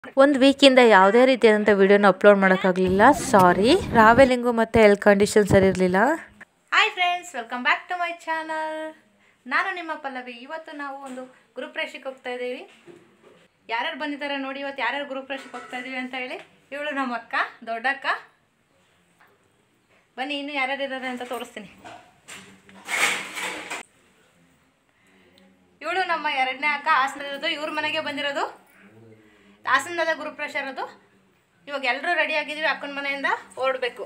ಒಂದು ವೀಕಿಂದ ಯಾವುದೇ ರೀತಿಯಾದಂಥ ವಿಡಿಯೋನ ಅಪ್ಲೋಡ್ ಮಾಡೋಕ್ಕಾಗಲಿಲ್ಲ ಸಾರಿ ಟ್ರಾವೆಲಿಂಗು ಮತ್ತು ಹೆಲ್ತ್ ಕಂಡೀಷನ್ ಸರಿ ಇರಲಿಲ್ಲ hi friends welcome back to my channel ನಾನು ನಿಮ್ಮ ಪಲ್ಲವಿ ಇವತ್ತು ನಾವು ಒಂದು ಗ್ರೂಪ್ ರೇಷಿಗೆ ಹೋಗ್ತಾ ಇದ್ದೀವಿ ಯಾರ್ಯಾರು ಬಂದಿದ್ದಾರೆ ನೋಡಿ ಇವತ್ತು ಯಾರ್ಯಾರು ಗ್ರೂಪ್ ರೇಷಿಗೆ ಹೋಗ್ತಾ ಇದ್ದೀವಿ ಅಂತ ಹೇಳಿ ಇವಳು ನಮ್ಮ ಅಕ್ಕ ದೊಡ್ಡಕ್ಕ ಬನ್ನಿ ಇನ್ನು ಯಾರ್ಯಾರು ಇದ್ದಾರೆ ಅಂತ ತೋರಿಸ್ತೀನಿ ಇವಳು ನಮ್ಮ ಎರಡನೇ ಅಕ್ಕ ಹಾಸನದಿರೋದು ಇವ್ರ ಮನೆಗೆ ಬಂದಿರೋದು ಹಾಸನದ ಗ್ರೂಪ್ ರೇಷ ಇರೋದು ಇವಾಗ ಎಲ್ಲರೂ ರೆಡಿ ಆಗಿದ್ದೀವಿ ಅಕ್ಕನ ಮನೆಯಿಂದ ಹೊರಡಬೇಕು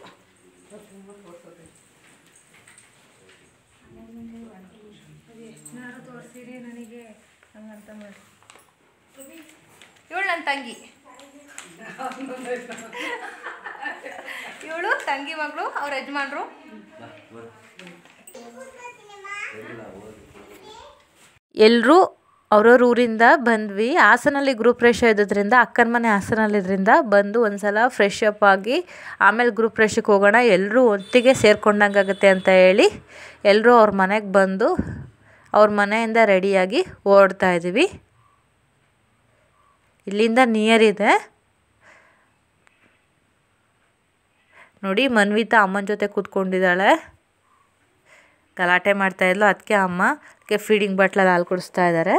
ಇವಳು ನನ್ನ ತಂಗಿ ಇವಳು ತಂಗಿ ಮಗಳು ಅವ್ರ ಯಜಮಾನ್ರು ಎಲ್ಲರೂ ಅವ್ರವ್ರ ಊರಿಂದ ಬಂದ್ವಿ ಹಾಸನಲ್ಲಿ ಗ್ರೂಪ್ ರೇಷ ಇದ್ದದ್ರಿಂದ ಅಕ್ಕನ ಮನೆ ಹಾಸನಲ್ಲಿದ್ರಿಂದ ಬಂದು ಒಂದ್ಸಲ ಫ್ರೆಶ್ ಅಪ್ ಆಗಿ ಆಮೇಲೆ ಗ್ರೂಪ್ ರೇಷಕ್ಕೆ ಹೋಗೋಣ ಎಲ್ಲರೂ ಒಟ್ಟಿಗೆ ಸೇರ್ಕೊಂಡಂಗಾಗುತ್ತೆ ಅಂತ ಹೇಳಿ ಎಲ್ಲರೂ ಅವ್ರ ಮನೆಗೆ ಬಂದು ಅವ್ರ ಮನೆಯಿಂದ ರೆಡಿಯಾಗಿ ಓಡ್ತಾ ಇದ್ದೀವಿ ಇಲ್ಲಿಂದ ನಿಯರ್ ಇದೆ ನೋಡಿ ಮನ್ವಿತಾ ಅಮ್ಮನ ಜೊತೆ ಕೂತ್ಕೊಂಡಿದ್ದಾಳೆ ಗಲಾಟೆ ಮಾಡ್ತಾ ಇದ್ಲು ಅದಕ್ಕೆ ಅಮ್ಮ ಅದಕ್ಕೆ ಫೀಡಿಂಗ್ ಬಾಟ್ಲಲ್ಲಿ ಹಾಲು ಕುಡಿಸ್ತಾ ಇದ್ದಾರೆ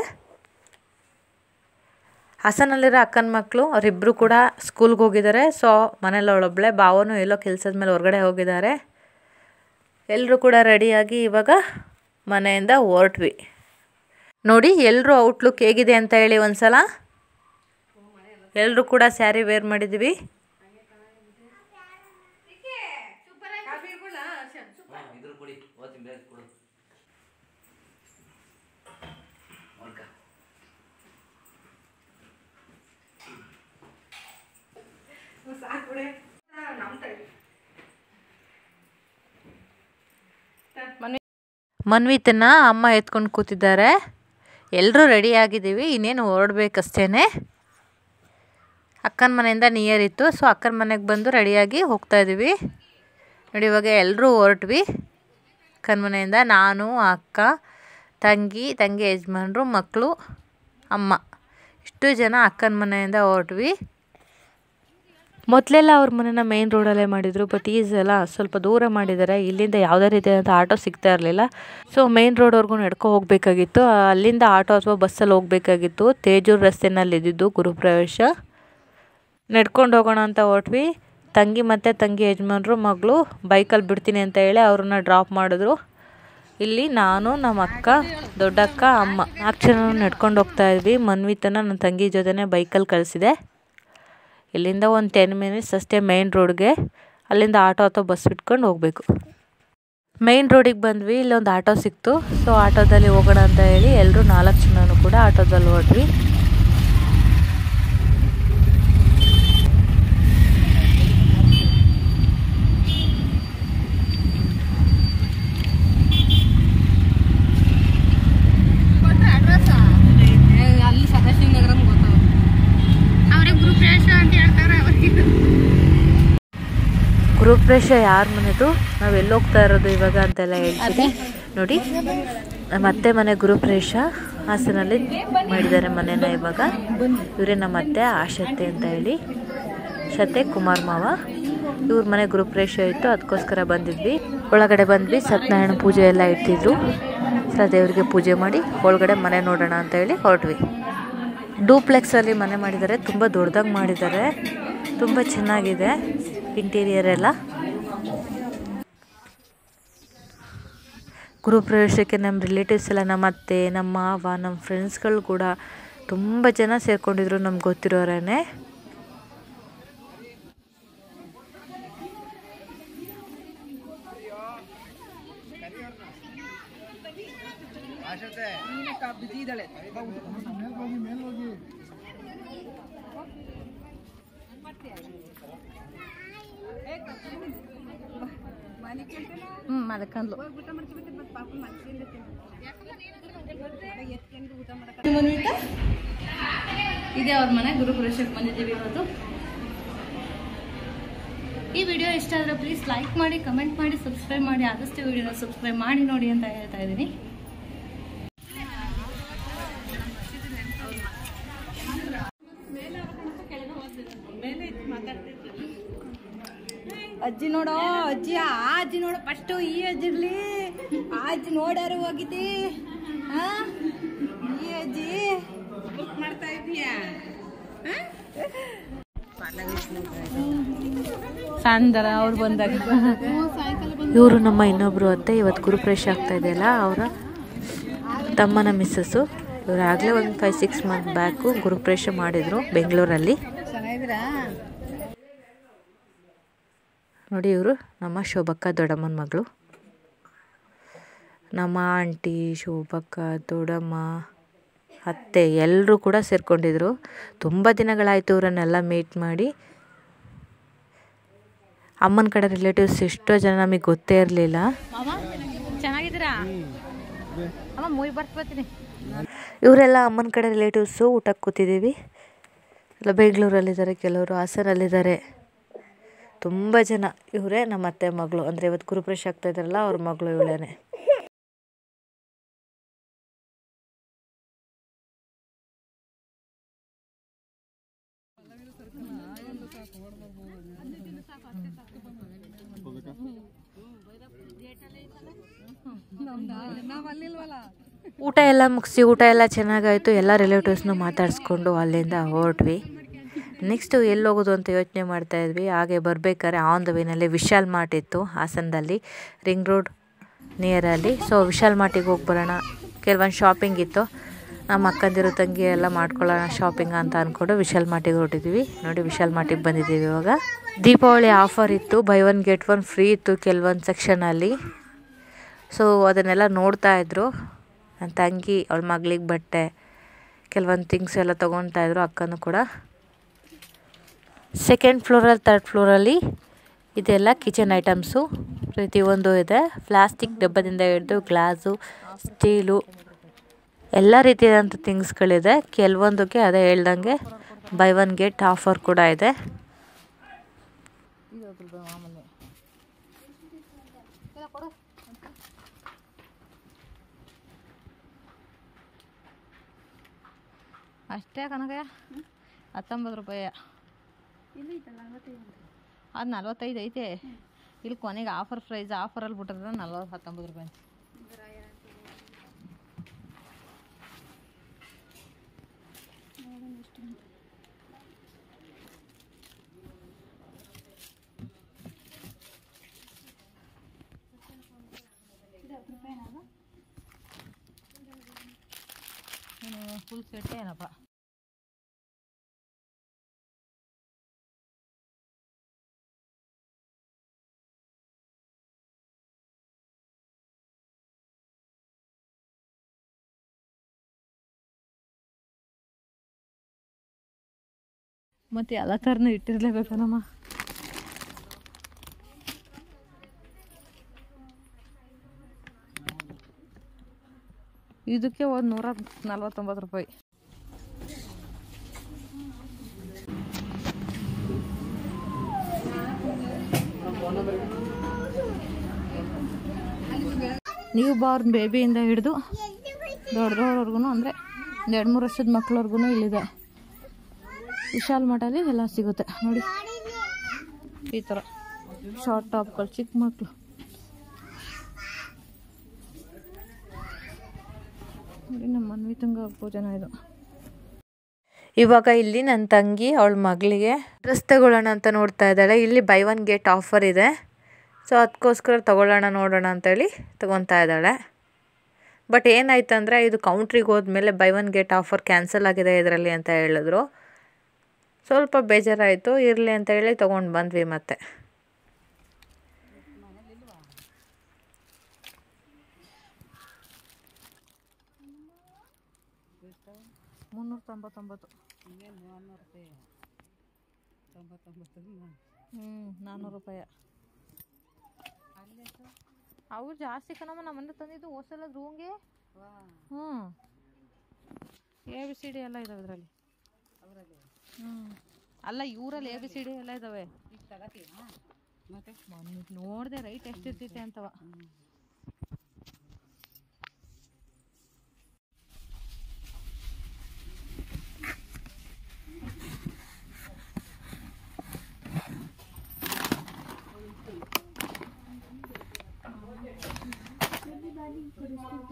ಹಾಸನಲ್ಲಿರೋ ಅಕ್ಕನ ಮಕ್ಕಳು ಅವರಿಬ್ಬರು ಕೂಡ ಸ್ಕೂಲ್ಗೆ ಹೋಗಿದ್ದಾರೆ ಸೊ ಮನೇಲಿ ಅವಳೊಬ್ಬಳೆ ಭಾವನು ಎಲ್ಲೋ ಕೆಲಸದ ಮೇಲೆ ಹೊರಗಡೆ ಹೋಗಿದ್ದಾರೆ ಎಲ್ಲರೂ ಕೂಡ ರೆಡಿಯಾಗಿ ಇವಾಗ ಮನೆಯಿಂದ ಹೊರಟ್ವಿ ನೋಡಿ ಎಲ್ಲರೂ ಔಟ್ಲುಕ್ ಹೇಗಿದೆ ಅಂತ ಹೇಳಿ ಒಂದ್ಸಲ ಎಲ್ಲರೂ ಕೂಡ ಸ್ಯಾರಿ ವೇರ್ ಮಾಡಿದ್ದೀವಿ ಇದ್ರ ಕೊಡಿ ಓದ್ತೀನಿ ಬೇಗ ಕೊಡು ನೋಡ್ಕ ಮನ್ವಿತನ ಅಮ್ಮ ಎತ್ಕೊಂಡು ಕೂತಿದ್ದಾರೆ ಎಲ್ಲರೂ ರೆಡಿ ಆಗಿದ್ದೀವಿ ಇನ್ನೇನು ಹೊರಡ್ಬೇಕಷ್ಟೇ ಅಕ್ಕನ ಮನೆಯಿಂದ ನಿಯರ್ ಇತ್ತು ಸೊ ಅಕ್ಕನ ಮನೆಗೆ ಬಂದು ರೆಡಿಯಾಗಿ ಹೋಗ್ತಾ ಇದ್ದೀವಿ ನೋಡಿ ಇವಾಗ ಎಲ್ಲರೂ ಹೊರಟ್ವಿ ಅಕ್ಕನ ಮನೆಯಿಂದ ನಾನು ಅಕ್ಕ ತಂಗಿ ತಂಗಿ ಯಜಮಾನ್ರು ಮಕ್ಕಳು ಅಮ್ಮ ಇಷ್ಟು ಜನ ಅಕ್ಕನ ಮನೆಯಿಂದ ಹೊರಟ್ವಿ ಮೊದಲೆಲ್ಲ ಅವ್ರ ಮನೇನ ಮೇನ್ ರೋಡಲ್ಲೇ ಮಾಡಿದರು ಬಟ್ ಈ ಸಲ ಸ್ವಲ್ಪ ದೂರ ಮಾಡಿದ್ದಾರೆ ಇಲ್ಲಿಂದ ಯಾವುದೇ ರೀತಿಯಾದಂಥ ಆಟೋ ಸಿಗ್ತಾ ಇರಲಿಲ್ಲ ಸೊ ಮೇನ್ ರೋಡ್ವರೆಗೂ ನಡ್ಕೊ ಹೋಗಬೇಕಾಗಿತ್ತು ಅಲ್ಲಿಂದ ಆಟೋ ಅಥವಾ ಬಸ್ಸಲ್ಲಿ ಹೋಗಬೇಕಾಗಿತ್ತು ತೇಜೂರು ರಸ್ತೆನಲ್ಲಿ ಇದ್ದಿದ್ದು ಗುರುಪ್ರವೇಶ ನಡ್ಕೊಂಡು ಹೋಗೋಣ ಅಂತ ಹೊರಟ್ವಿ ತಂಗಿ ಮತ್ತು ತಂಗಿ ಯಜಮಾನ್ರು ಮಗಳು ಬೈಕಲ್ಲಿ ಬಿಡ್ತೀನಿ ಅಂತ ಹೇಳಿ ಅವ್ರನ್ನ ಡ್ರಾಪ್ ಮಾಡಿದ್ರು ಇಲ್ಲಿ ನಾನು ನಮ್ಮ ಅಕ್ಕ ದೊಡ್ಡಕ್ಕ ಅಮ್ಮ ನಾಲ್ಕು ಜನ ನಡ್ಕೊಂಡು ಹೋಗ್ತಾ ಇದ್ವಿ ಮನ್ವಿತನ ನನ್ನ ತಂಗಿ ಜೊತೆನೇ ಬೈಕಲ್ಲಿ ಕಳಿಸಿದೆ ಇಲ್ಲಿಂದ ಒಂದು ಟೆನ್ ಮಿನಿಟ್ಸ್ ಅಷ್ಟೇ ಮೇನ್ ರೋಡ್ಗೆ ಅಲ್ಲಿಂದ ಆಟೋ ಅಥವಾ ಬಸ್ ಬಿಟ್ಕೊಂಡು ಹೋಗಬೇಕು ಮೇನ್ ರೋಡಿಗೆ ಬಂದ್ವಿ ಇಲ್ಲೊಂದು ಆಟೋ ಸಿಕ್ತು ಸೊ ಆಟೋದಲ್ಲಿ ಹೋಗೋಣ ಅಂತ ಹೇಳಿ ಎಲ್ಲರೂ ನಾಲ್ಕು ಜನನೂ ಕೂಡ ಆಟೋದಲ್ಲಿ ಹೊರಟ್ವಿ ಅಲ್ಲಿ ಸದಾಶಿವ ನಗರ ಗೊತ್ತಾವ ಅವರೇ ಗ್ರೂಪ್ ರೇಷ ಅಂತ ಹೇಳ್ತಾರೆ ಅವ್ರಿಗೆ ಗ್ರೂಪ್ ರೇಷ ಯಾರ ಮನೆದು ನಾವು ಎಲ್ಲಿ ಹೋಗ್ತಾ ಇರೋದು ಇವಾಗ ಅಂತೆಲ್ಲ ಹೇಳ್ತೀವಿ ನೋಡಿ ನಮ್ಮ ಅತ್ತೆ ಮನೆ ಗ್ರೂಪ್ ರೇಷ ಹಾಸನಲ್ಲಿ ಮಾಡಿದ್ದಾರೆ ಮನೆನ ಇವಾಗ ಇವರೇ ನಮ್ಮ ಅತ್ತೆ ಆಶತ್ತೆ ಅಂತ ಹೇಳಿ ಶತೆ ಕುಮಾರ್ ಮಾವ ಇವ್ರ ಮನೆ ಗ್ರೂಪ್ ರೇಷ ಇತ್ತು ಅದಕ್ಕೋಸ್ಕರ ಬಂದಿದ್ವಿ ಒಳಗಡೆ ಬಂದ್ವಿ ಸತ್ಯನಾರಾಯಣ ಪೂಜೆ ಎಲ್ಲ ಇಟ್ಟಿದ್ರು ಸೊ ದೇವರಿಗೆ ಪೂಜೆ ಮಾಡಿ ಒಳಗಡೆ ಮನೆ ನೋಡೋಣ ಅಂತ ಹೇಳಿ ಹೊರಟ್ವಿ ಡೂಪ್ಲೆಕ್ಸಲ್ಲಿ ಮನೆ ಮಾಡಿದ್ದಾರೆ ತುಂಬ ದೊಡ್ಡದಾಗಿ ಮಾಡಿದ್ದಾರೆ ತುಂಬ ಚೆನ್ನಾಗಿದೆ ಇಂಟೀರಿಯರ್ ಎಲ್ಲ ಗೃಹ ಪ್ರವೇಶಕ್ಕೆ ನಮ್ಮ ರಿಲೇಟಿವ್ಸ್ ಎಲ್ಲ ನಮ್ಮ ಅತ್ತೆ ನಮ್ಮ ಮಾವ ನಮ್ಮ ಫ್ರೆಂಡ್ಸ್ಗಳು ಕೂಡ ತುಂಬ ಜನ ಸೇರ್ಕೊಂಡಿದ್ರು ನಮ್ಗೆ ಗೊತ್ತಿರೋರೇ ಹ್ಞೂ ಅದಕ್ಕಂದ್ಲು ಇದೆ ಅವ್ರ ಮನೆ ಗುರು ಪ್ರವೇಶಕ್ಕೆ ಬಂದಿದ್ದೀವಿ ಇವತ್ತು ಈ ವಿಡಿಯೋ ಇಷ್ಟ ಆದರೆ ಪ್ಲೀಸ್ ಲೈಕ್ ಮಾಡಿ ಕಮೆಂಟ್ ಮಾಡಿ ಸಬ್ಸ್ಕ್ರೈಬ್ ಮಾಡಿ ಆದಷ್ಟು ವಿಡಿಯೋನ ಸಬ್ಸ್ಕ್ರೈಬ್ ಮಾಡಿ ನೋಡಿ ಅಂತ ಹೇಳ್ತಾ ಇದ್ದೀನಿ ಅಜ್ಜಿ ನೋಡೋ ಅಜ್ಜಿ ಆ ಅಜ್ಜಿ ನೋಡು ಫಸ್ಟು ಈ ಅಜ್ಜಿ ಇರ್ಲಿ ಆ ಅಜ್ಜಿ ನೋಡ್ಯಾರು ಹೋಗಿದ್ದಿ ಆ? ಈ ಅಜ್ಜಿ ಬುಕ್ ಮಾಡ್ತಾ ಇದೀಯಾ ಸಣ್ಣದರ ಅವ್ರು ಬಂದಾಗ ಇವರು ನಮ್ಮ ಇನ್ನೊಬ್ರು ಅತ್ತೆ ಇವತ್ತು ಗುರುಪ್ರವೇಶ ಆಗ್ತಾ ಇದೆಯಲ್ಲ ಅವರ ತಮ್ಮನ ಮಿಸ್ಸಸ್ಸು ಇವರು ಆಗಲೇ ಒಂದು ಫೈವ್ ಸಿಕ್ಸ್ ಮಂತ್ ಬ್ಯಾಕು ಗುರುಪ್ರವೇಶ ಮಾಡಿದರು ಬೆಂಗಳೂರಲ್ಲಿ ಚೆನ್ನಾಗಿದ್ದೀರಾ ನೋಡಿ ಇವರು ನಮ್ಮ ಶೋಭಕ್ಕ ದೊಡ್ಡಮ್ಮನ ಮಗಳು ನಮ್ಮ ಆಂಟಿ ಶೋಭಕ್ಕ ದೊಡ್ಡಮ್ಮ ಅತ್ತೆ ಎಲ್ಲರೂ ಕೂಡ ಸೇರ್ಕೊಂಡಿದ್ರು ತುಂಬ ದಿನಗಳಾಯಿತು ಇವರನ್ನೆಲ್ಲ ಮೀಟ್ ಮಾಡಿ ಅಮ್ಮನ ಕಡೆ ರಿಲೇಟಿವ್ಸ್ ಎಷ್ಟೋ ಜನ ನಮಗೆ ಗೊತ್ತೇ ಇರಲಿಲ್ಲ ಮಾಮ ಚೆನ್ನಾಗಿದ್ದೀರಾ ಅಮ್ಮ ಮೂವಿ ಬರ್ತೀನಿ ಇವರೆಲ್ಲ ಅಮ್ಮನ ಕಡೆ ರಿಲೇಟಿವ್ಸು ಊಟಕ್ಕೆ ಕೂತಿದ್ದೀವಿ ಎಲ್ಲ ಬೆಂಗಳೂರಲ್ಲಿದ್ದಾರೆ ಕೆಲವರು ಹಾಸನಲ್ಲಿದ್ದಾರೆ ತುಂಬ ಜನ ಇವರೇ ನಮ್ಮ ಅತ್ತೆ ಮಗಳು ಅಂದರೆ ಇವತ್ತು ಗುರುಪ್ರವೇಶ ಆಗ್ತಾ ಇದ್ದಾರಲ್ಲ ಅವ್ರ ಮಗಳು ಇವಳೇನೆ ಊಟ ಎಲ್ಲ ಮುಗಿಸಿ ಊಟ ಎಲ್ಲ ಚೆನ್ನಾಗಾಯಿತು ಎಲ್ಲ ರಿಲೇಟಿವ್ಸ್ನು ಮಾತಾಡಿಸ್ಕೊಂಡು ಅಲ್ಲಿಂದ ಹೊರಟ್ವಿ ನೆಕ್ಸ್ಟು ಎಲ್ಲಿ ಹೋಗೋದು ಅಂತ ಯೋಚನೆ ಮಾಡ್ತಾ ಇದ್ವಿ ಹಾಗೆ ಬರಬೇಕಾದ್ರೆ ಆನ್ ದ ವೇನಲ್ಲಿ ವಿಶಾಲ್ ಮಾರ್ಟ್ ಇತ್ತು ಹಾಸನದಲ್ಲಿ ರಿಂಗ್ ರೋಡ್ ನಿಯರಲ್ಲಿ ಸೊ ವಿಶಾಲ್ ಮಾರ್ಟಿಗೆ ಹೋಗಿ ಬರೋಣ ಕೆಲವೊಂದು ಶಾಪಿಂಗ್ ಇತ್ತು ನಮ್ಮ ಅಕ್ಕಂದಿರು ತಂಗಿ ಎಲ್ಲ ಮಾಡ್ಕೊಳ್ಳೋಣ ಶಾಪಿಂಗ್ ಅಂತ ಅಂದ್ಕೊಂಡು ವಿಶಾಲ್ ಮಾರ್ಟಿಗೆ ಹೊರಟಿದ್ವಿ ನೋಡಿ ವಿಶಾಲ್ ಮಾರ್ಟಿಗೆ ಬಂದಿದ್ದೀವಿ ಇವಾಗ ದೀಪಾವಳಿ ಆಫರ್ ಇತ್ತು buy one get one free ಇತ್ತು ಕೆಲವೊಂದು ಸೆಕ್ಷನಲ್ಲಿ ಸೊ ಅದನ್ನೆಲ್ಲ ನೋಡ್ತಾ ಇದ್ರು ನನ್ನ ತಂಗಿ ಅವಳ ಮಗಳಿಗೆ ಬಟ್ಟೆ ಕೆಲವೊಂದು ಥಿಂಗ್ಸ್ ಎಲ್ಲ ತೊಗೊಳ್ತಾ ಇದ್ರು ಅಕ್ಕನೂ ಕೂಡ ಸೆಕೆಂಡ್ ಫ್ಲೋರಲ್ಲಿ ತರ್ಡ್ ಫ್ಲೋರಲ್ಲಿ ಇದೆಲ್ಲ ಕಿಚನ್ ಐಟಮ್ಸು ಪ್ರತಿಯೊಂದು ಇದೆ ಪ್ಲಾಸ್ಟಿಕ್ ಡಬ್ಬದಿಂದ ಹಿಡಿದು ಗ್ಲಾಸು ಸ್ಟೀಲು ಎಲ್ಲ ರೀತಿಯಾದಂಥ ಥಿಂಗ್ಸ್ಗಳಿದೆ ಕೆಲವೊಂದಕ್ಕೆ ಅದೇ ಹೇಳ್ದಂಗೆ ಬೈ ಒನ್ ಗೆಟ್ ಆಫರ್ ಕೂಡ ಇದೆ ಅಷ್ಟೇ ಕನಕಯ್ಯ ಹತ್ತೊಂಬತ್ತು ರೂಪಾಯಿ ಅದು ನಲ್ವತ್ತೈದು ಐತೆ ಇಲ್ಲಿ ಕೊನೆಗೆ ಆಫರ್ ಪ್ರೈಸ್ ಆಫರಲ್ಲಿ ಬಿಟ್ಟಿದ್ರೆ ನಲ್ವತ್ತು ಹತ್ತೊಂಬತ್ತು ರೂಪಾಯಿ ಫುಲ್ ಸೆಟ್ ಏನಪ್ಪ ಮತ್ತೆ ಎಲ್ಲ ಥರನೂ ಇಟ್ಟಿರ್ಲೇಬೇಕನಮ್ಮ ಇದಕ್ಕೆ ಒಂದು ನೂರ ನಲ್ವತ್ತೊಂಬತ್ತು ರೂಪಾಯಿ ನ್ಯೂ ಬಾರ್ನ್ ಬೇಬಿಯಿಂದ ಹಿಡಿದು ದೊಡ್ಡದವ್ರವರೆಗೂ ಅಂದರೆ ಒಂದು ಎರಡು ಮೂರು ವರ್ಷದ ಮಕ್ಳವ್ರಿಗೂ ಇಲ್ಲಿದೆ ವಿಶಾಲ್ ಮಠಲ್ಲಿ ಎಲ್ಲ ಸಿಗುತ್ತೆ ನೋಡಿ ಈ ಥರ ಶಾರ್ಟ್ ಟಾಪ್ಗಳು ಚಿಕ್ಕ ಮಕ್ಕಳು ನೋಡಿ ನಮ್ಮ ಮನ್ವಿತಂಗ ಭೋಜನ ಇದು ಇವಾಗ ಇಲ್ಲಿ ನನ್ನ ತಂಗಿ ಅವಳ ಮಗಳಿಗೆ ಡ್ರೆಸ್ ತಗೊಳ್ಳೋಣ ಅಂತ ನೋಡ್ತಾ ಇದ್ದಾಳೆ ಇಲ್ಲಿ ಬೈ ಒನ್ ಗೆಟ್ ಆಫರ್ ಇದೆ ಸೊ ಅದಕ್ಕೋಸ್ಕರ ತಗೊಳ್ಳೋಣ ನೋಡೋಣ ಅಂತೇಳಿ ತಗೊತಾ ಇದ್ದಾಳೆ ಬಟ್ ಏನಾಯ್ತು ಅಂದರೆ ಇದು ಕೌಂಟ್ರಿಗೆ ಹೋದ್ಮೇಲೆ buy one get offer cancel ಆಗಿದೆ ಇದರಲ್ಲಿ ಅಂತ ಹೇಳಿದ್ರು ಸ್ವಲ್ಪ ಬೇಜಾರಾಯಿತು ಇರಲಿ ಅಂತ ಹೇಳಿ ತೊಗೊಂಡು ಬಂದ್ವಿ ಮತ್ತೆ ಮುನ್ನೂರ ತೊಂಬತ್ತೊಂಬತ್ತು ಹ್ಞೂ ನಾನ್ನೂರು ರೂಪಾಯಿ ಅವ್ರು ಜಾಸ್ತಿ ಕಣಮ್ಮ ನಮ್ಮ ಮನೆ ತಂದಿದ್ದು ಹೋಸಲ ರೂಮ್ಗೆ ಹ್ಞೂ ಎ ಬಿ ಸಿ ಡಿ ಎಲ್ಲ ಇದಾವೆ ಇದರಲ್ಲಿ ಹ್ಞೂ ಅಲ್ಲ ಇವರಲ್ಲಿ ಎ ಬಿ ಸಿ ಡಿ ಎಲ್ಲ ಇದಾವೆ ನೋಡಿದೆ ರೈಟ್ ಎಷ್ಟಿರ್ತೈತೆ ಅಂತವ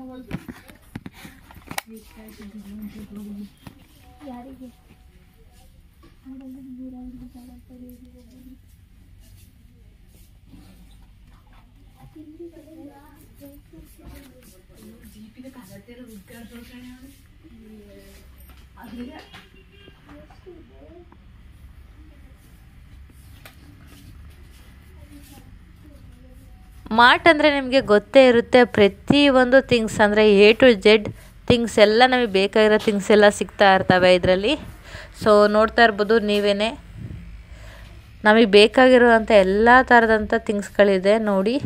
ಮಾರ್ಟ್ ಅಂದರೆ ನಿಮಗೆ ಗೊತ್ತೇ ಇರುತ್ತೆ ಪ್ರತಿ ಒಂದು ಥಿಂಗ್ಸ್ ಅಂದರೆ ಎ ಟು ಜೆಡ್ ಥಿಂಗ್ಸ್ ಎಲ್ಲ ನಮಗೆ ಬೇಕಾಗಿರೋ ಥಿಂಗ್ಸ್ ಎಲ್ಲ ಸಿಗ್ತಾ ಇರ್ತವೆ ಇದರಲ್ಲಿ ಸೊ ನೋಡ್ತಾ ಇರ್ಬೋದು ನೀವೇ ನಮಗೆ ಬೇಕಾಗಿರುವಂಥ ಎಲ್ಲ ಥರದಂಥ ಥಿಂಗ್ಸ್ಗಳಿದೆ ನೋಡಿ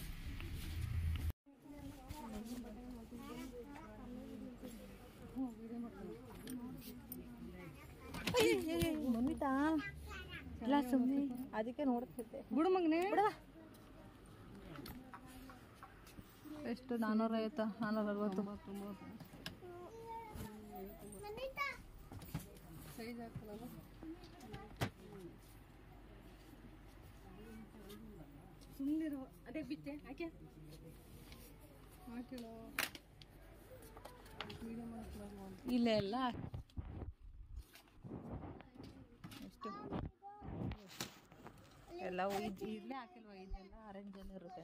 ಅದಕ್ಕೆ ನೋಡ್ತಿದ್ದೆ ಬಿಡು ಮಗನೇ ಎಷ್ಟು ನಾನ್ನೂರೈವತ್ತ ನಾನ್ನೂರ ಅರವತ್ತು ಸುಮ್ಮನಿರು ಅದೇ ಬಿಟ್ಟೆ ಯಾಕೆ ಇಲ್ಲ ಎಲ್ಲ ಎಷ್ಟು ಎಲ್ಲ ಒಯ್ದು ಇಲ್ಲೇ ಹಾಕಿಲ್ವ ಇದೆಲ್ಲ ಆರೆಂಜ್ ಎಲ್ಲ ಇರುತ್ತೆ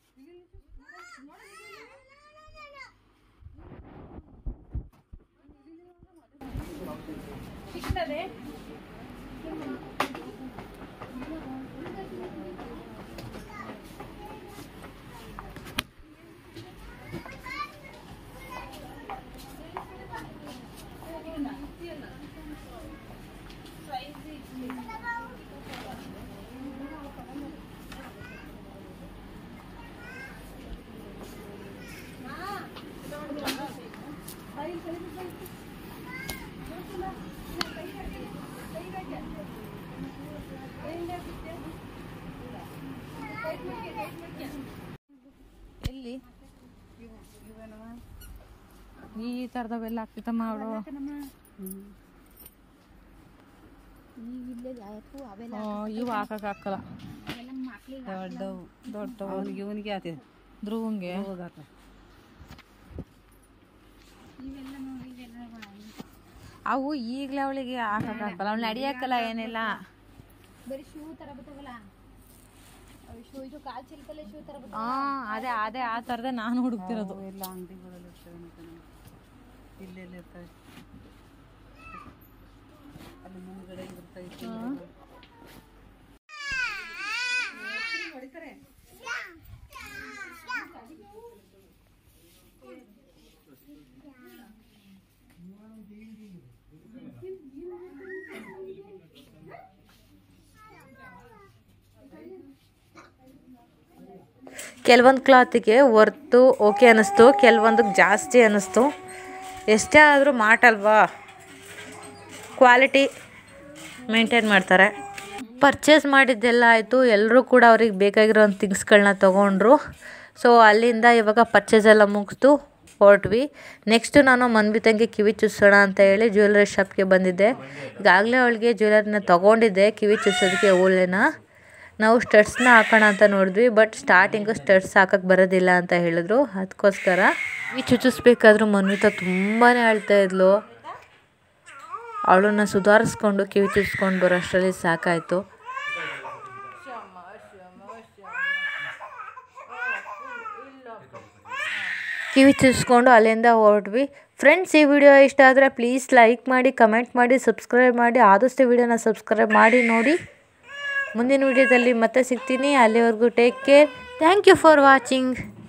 ಎಲ್ಲಿ ಈ ಥರದವೆಲ್ಲ ಆಗ್ತಿತ್ತಮ್ಮ ಅವಳು ಇವು ಹಾಕಕ್ ಹಾಕಲ್ಲ ದೊಡ್ಡವು ದೊಡ್ಡವು ಇವನಿಗೆ ಆತ ಧ್ರುವಂಗೆ ಅವು ಈಗಲೇ ಅವಳಿಗೆ ಹಾಕಕ್ ಹಾಕಲ್ಲ ಅವಳು ನಡಿಯಕ್ಕಲ್ಲ ಏನಿಲ್ಲ ಬರೀ ಶೂ ತರ ಬರ್ತವಲ್ಲ ಶೂ ಇದು ಕಾಲ್ ಚಿಲ್ಕಲ್ಲೇ ಶೂ ತರ ಹಾ ಅದೇ ಅದೇ ಆ ಥರದೇ ನಾನು ಹುಡುಕ್ತಿರೋದು ಎಲ್ಲ ಅಂಗಡಿಗಳಲ್ಲಿ ಇರ್ತವೆ ಮತ್ತೆ ನಮ್ಗೆ. ಇಲ್ಲೆಲ್ಲ ಇರ್ತವೆ ಅಲ್ಲಿ ಮುಂದ್ಗಡೆ ಇರ್ತವೆ ಕೆಲವೊಂದು ಕ್ಲಾತಿಗೆ ವರ್ತು ಓಕೆ ಅನ್ನಿಸ್ತು ಕೆಲವೊಂದಕ್ಕೆ ಜಾಸ್ತಿ ಅನ್ನಿಸ್ತು ಎಷ್ಟೇ ಆದರೂ ಮಾಟಲ್ವಾ ಕ್ವಾಲಿಟಿ ಮೇಂಟೈನ್ ಮಾಡ್ತಾರೆ ಪರ್ಚೇಸ್ ಮಾಡಿದ್ದೆಲ್ಲ ಆಯಿತು ಎಲ್ಲರೂ ಕೂಡ ಅವ್ರಿಗೆ ಬೇಕಾಗಿರೋ ಥಿಂಗ್ಸ್ಗಳನ್ನ ತೊಗೊಂಡ್ರು ಸೊ ಅಲ್ಲಿಂದ ಇವಾಗ ಪರ್ಚೇಸ್ ಎಲ್ಲ ಮುಗಿಸ್ತು ಹೊರಟ್ವಿ ನೆಕ್ಸ್ಟು ನಾನು ಮನ್ವಿತಂಗೆ ಕಿವಿ ಚುಚ್ಚೋಣ ಅಂತ ಹೇಳಿ ಜ್ಯುವೆಲರಿ ಶಾಪ್ಗೆ ಬಂದಿದ್ದೆ ಈಗಾಗಲೇ ಅವಳಿಗೆ ಜ್ಯುವೆಲರಿನ ತೊಗೊಂಡಿದ್ದೆ ಕಿವಿ ಚುಚ್ಚೋದಕ್ಕೆ ಓಲೆನ ನಾವು ಸ್ಟಡ್ಸ್ನ ಹಾಕೋಣ ಅಂತ ನೋಡಿದ್ವಿ ಬಟ್ ಸ್ಟಾರ್ಟಿಂಗು ಸ್ಟಡ್ಸ್ ಹಾಕಕ್ಕೆ ಬರೋದಿಲ್ಲ ಅಂತ ಹೇಳಿದ್ರು ಅದಕ್ಕೋಸ್ಕರ ಕಿವಿ ಚುಚ್ಚಿಸ್ಬೇಕಾದ್ರೂ ಮನ್ವಿತ ತುಂಬಾ ಅಳ್ತಾ ಇದ್ಲು ಅವಳನ್ನ ಸುಧಾರಿಸ್ಕೊಂಡು ಕಿವಿ ಚುಚ್ಸ್ಕೊಂಡು ಬರೋಷ್ಟರಲ್ಲಿ ಸಾಕಾಯಿತು ಕಿವಿ ಚುಚ್ಸ್ಕೊಂಡು ಅಲ್ಲಿಂದ ಹೊರಟ್ವಿ ಫ್ರೆಂಡ್ಸ್ ಈ ವಿಡಿಯೋ ಇಷ್ಟ ಆದರೆ ಪ್ಲೀಸ್ ಲೈಕ್ ಮಾಡಿ ಕಮೆಂಟ್ ಮಾಡಿ ಸಬ್ಸ್ಕ್ರೈಬ್ ಮಾಡಿ ಆದಷ್ಟು ವಿಡಿಯೋನ ಸಬ್ಸ್ಕ್ರೈಬ್ ಮಾಡಿ ನೋಡಿ ಮುಂದಿನ ವಿಡಿಯೋದಲ್ಲಿ ಮತ್ತೆ ಸಿಗ್ತೀನಿ ಅಲ್ಲಿವರೆಗೂ take care thank you for watching